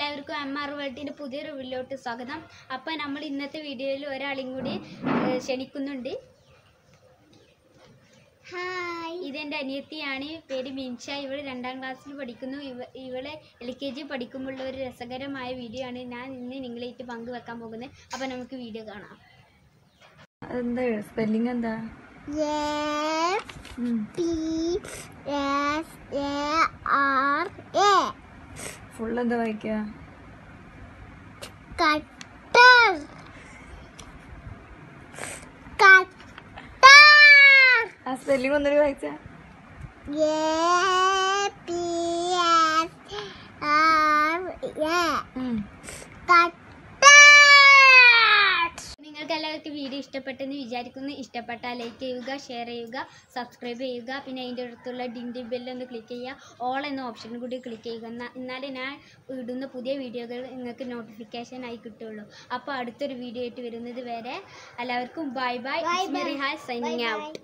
എല്ലാവർക്കും M R വേൾഡിൻ്റെ പുതിയൊരു വീഡിയോട്ട് സ്വാഗതം അപ്പം നമ്മൾ ഇന്നത്തെ വീഡിയോയിൽ ഒരാളെയും കൂടി ഏഹ്, ക്ഷണിക്കുന്നുണ്ട് ഹായ് ഇതെൻ്റെ അനിയത്തിയാണ് പേര് മിൻഷ ഇവൾ രണ്ടാം ക്ലാസ്സിൽ പഠിക്കുന്നു ഇവ ഇവളെ എൽ കെ ജി പഠിക്കുമ്പോഴുള്ള ഒരു രസകരമായ വീഡിയോ ആണ് ഞാൻ ഇന്ന് നിങ്ങളായിട്ട് പങ്കുവെക്കാൻ പോകുന്നത് അപ്പം നമുക്ക് വീഡിയോ കാണാം എന്താ സ്പെല്ലിംഗ് എന്താ എസ് ഉം. P S A R A full എന്താ വായിക്കുക കട്ടർ കട്ടർ ആ സ്പെല്ലിംഗ് ഒന്നൊരു വായിച്ച A P S R A cutter നിങ്ങൾക്ക് എല്ലാവർക്കും വീഡിയോ ഇഷ്ടപ്പെട്ടെന്ന് വിചാരിക്കുന്നു ഇഷ്ടപ്പെട്ടാൽ ലൈക്ക് ചെയ്യുക ഷെയർ ചെയ്യുക സബ്സ്ക്രൈബ് ചെയ്യുക പിന്നെ അതിൻ്റെ അടുത്തുള്ള ഡിൻഡി ബെല്ലൊന്ന് ക്ലിക്ക് ചെയ്യുക ഓൾ എന്ന ഓപ്ഷൻ കൂടി ക്ലിക്ക് ചെയ്യുക എന്നാ- എന്നാലേ ഞാൻ ഇടുന്ന പുതിയ വീഡിയോകൾ നിങ്ങൾക്ക് നോട്ടിഫിക്കേഷൻ ആയി കിട്ടുള്ളൂ അപ്പോൾ അടുത്തൊരു വീഡിയോ ആയിട്ട് വരുന്നത് വരെ എല്ലാവർക്കും ബൈ ബൈ Bye bye. റിഹായ് സൈനിങ് ഔട്ട്